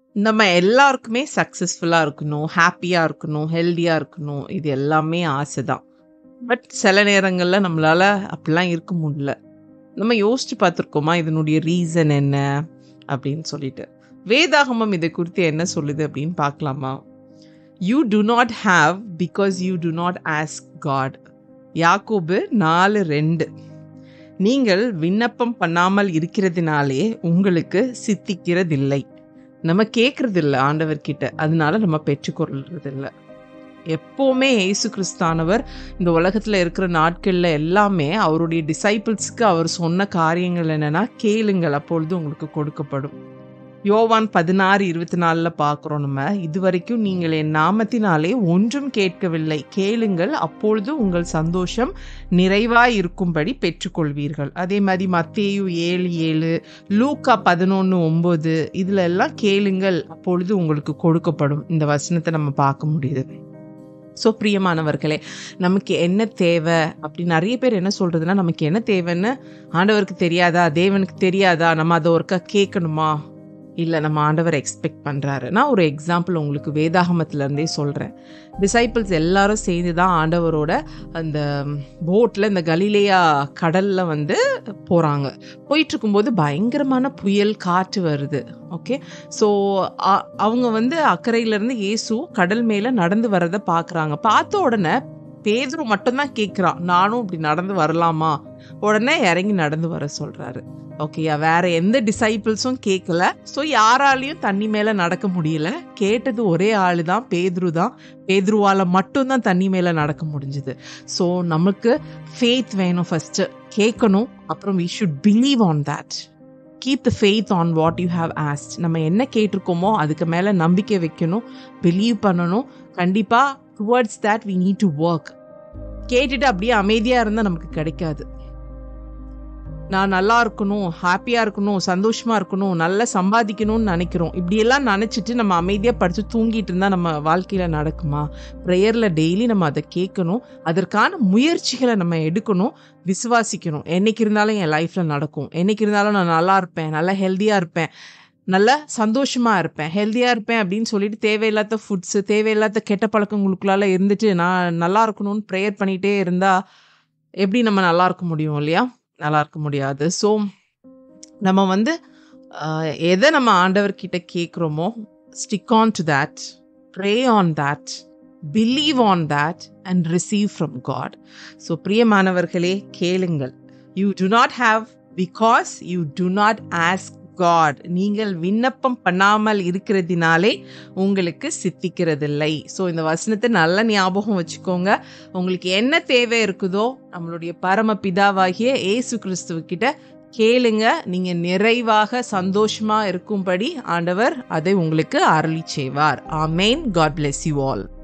நம்ம எல்லாருக்குமே சக்ஸஸ்ஃபுல்லாக இருக்கணும் ஹாப்பியாக இருக்கணும் ஹெல்த்தியாக இருக்கணும் இது எல்லாமே ஆசை தான் பட் சில நேரங்களில் நம்மளால அப்படிலாம் இருக்க முடியல நம்ம யோசிச்சு பார்த்துருக்கோமா இதனுடைய ரீசன் என்ன அப்படின்னு சொல்லிட்டு வேதாகமம் இதை குறித்து என்ன சொல்லுது அப்படின்னு பார்க்கலாமா you do not have because you do not ask God Yakobu நாலு ரெண்டு நீங்கள் விண்ணப்பம் பண்ணாமல் இருக்கிறதுனாலே உங்களுக்கு சித்திக்கிறதில்லை நம்ம கேட்கறதில்ல ஆண்டவர்கிட்ட அதனால நம்ம பெற்றுக்கொள்றதில்ல எப்போவுமே இயேசு கிறிஸ்தானவர் இந்த உலகத்தில் இருக்கிற நாட்களில் எல்லாமே அவருடைய டிசைபிள்ஸ்க்கு அவர் சொன்ன காரியங்கள் என்னன்னா கேளுங்கள் அப்பொழுது உங்களுக்கு கொடுக்கப்படும் யோவான் பதினாறு இருபத்தி நாலில் பார்க்குறோம் நம்ம இதுவரைக்கும் நீங்கள் என் நாமத்தினாலே ஒன்றும் கேட்கவில்லை கேளுங்கள் அப்பொழுது உங்கள் சந்தோஷம் நிறைவாய் இருக்கும்படி பெற்றுக்கொள்வீர்கள் அதே மாதிரி மத்தேயு ஏழு ஏழு லூக்கா பதினொன்று ஒம்பது இதில் எல்லாம் கேளுங்கள் அப்பொழுது உங்களுக்கு கொடுக்கப்படும் இந்த வசனத்தை நம்ம பார்க்க முடியுது ஸோ பிரியமானவர்களே நமக்கு என்ன தேவை அப்படி நிறைய பேர் என்ன சொல்றதுன்னா நமக்கு என்ன தேவைன்னு ஆண்டவருக்கு தெரியாதா தேவனுக்கு தெரியாதா நம்ம அதை ஒருக்கா கேட்கணுமா இல்லை நம்ம ஆண்டவர் எக்ஸ்பெக்ட் பண்ணுறாரு நான் ஒரு எக்ஸாம்பிள் உங்களுக்கு வேதாகமத்துலேருந்தே சொல்கிறேன் டிசைபிள்ஸ் எல்லாரும் சேர்ந்து தான் ஆண்டவரோட அந்த போட்டில் இந்த கலிலேயா கடலில் வந்து போகிறாங்க போயிட்டுருக்கும்போது பயங்கரமான புயல் காற்று வருது ஓகே ஸோ அவங்க வந்து அக்கறையிலேருந்து இயேசு கடல் மேலே நடந்து வரதை பார்க்குறாங்க பார்த்த உடனே பேதுரு மட்டும்தான் கேட்குறான் நானும் இப்படி நடந்து வரலாமா உடனே இறங்கி நடந்து வர சொல்கிறாரு ஓகேயா வேற எந்த டிசைபிள்ஸும் கேட்கல ஸோ யாராலையும் தண்ணி மேலே நடக்க முடியல கேட்டது ஒரே ஆளு தான் பேதுரு தான் பேதுருவால் மட்டும்தான் தண்ணி மேலே நடக்க முடிஞ்சுது ஸோ நமக்கு ஃபேத் வேணும் ஃபர்ஸ்ட் கேட்கணும் அப்புறம் we should believe on that keep the faith on what you have asked நம்ம என்ன கேட்டிருக்கோமோ அதுக்கு மேலே நம்பிக்கை வைக்கணும் பிலீவ் பண்ணணும் கண்டிப்பாக towards that we need to work கேட்டுட்டு அப்படியே அமைதியாக இருந்தால் நமக்கு கிடைக்காது நான் நல்லா இருக்கணும் ஹாப்பியாக இருக்கணும் சந்தோஷமாக இருக்கணும் நல்லா சம்பாதிக்கணும்னு நினைக்கிறோம் இப்படியெல்லாம் நினச்சிட்டு நம்ம அமைதியாக படித்து தூங்கிட்டு இருந்தால் நம்ம வாழ்க்கையில் நடக்குமா ப்ரேயரில் டெய்லி நம்ம அதை கேட்கணும் அதற்கான முயற்சிகளை நம்ம எடுக்கணும் விசுவாசிக்கணும் என்னைக்கு இருந்தாலும் என் லைஃப்பில் நடக்கும் என்னைக்கு இருந்தாலும் நான் நல்லா இருப்பேன் நல்லா ஹெல்த்தியாக இருப்பேன் நல்ல சந்தோஷமாக இருப்பேன் ஹெல்த்தியாக இருப்பேன் அப்படின்னு சொல்லிட்டு தேவையில்லாத ஃபுட்ஸு தேவையில்லாத கெட்ட பழக்கங்களுக்குள்ளால இருந்துட்டு நான் நல்லா இருக்கணும்னு ப்ரேயர் பண்ணிகிட்டே இருந்தால் எப்படி நம்ம நல்லா இருக்க முடியும் இல்லையா நல்லா இருக்க முடியாது ஸோ நம்ம வந்து எதை நம்ம ஆண்டவர்கிட்ட கேட்குறோமோ stick on to that pray on that believe on that and receive from God so பிரியமானவர்களே கேளுங்கள் you do not have because you do not ask God நீங்கள் விண்ணப்பம் பண்ணாமல் இருக்கிறதுனாலே உங்களுக்கு சித்திக்கிறதில்லை ஸோ இந்த வசனத்தை நல்ல ஞாபகம் வச்சுக்கோங்க உங்களுக்கு என்ன தேவை இருக்குதோ நம்மளுடைய பரம பிதாவாகிய ஏசு கிறிஸ்துவ கேளுங்க நீங்க நிறைவாக சந்தோஷமா இருக்கும்படி ஆண்டவர் அதை உங்களுக்கு அருளி செய்வார் ஆமேன் காட் பிளெஸ் யூ ஆல்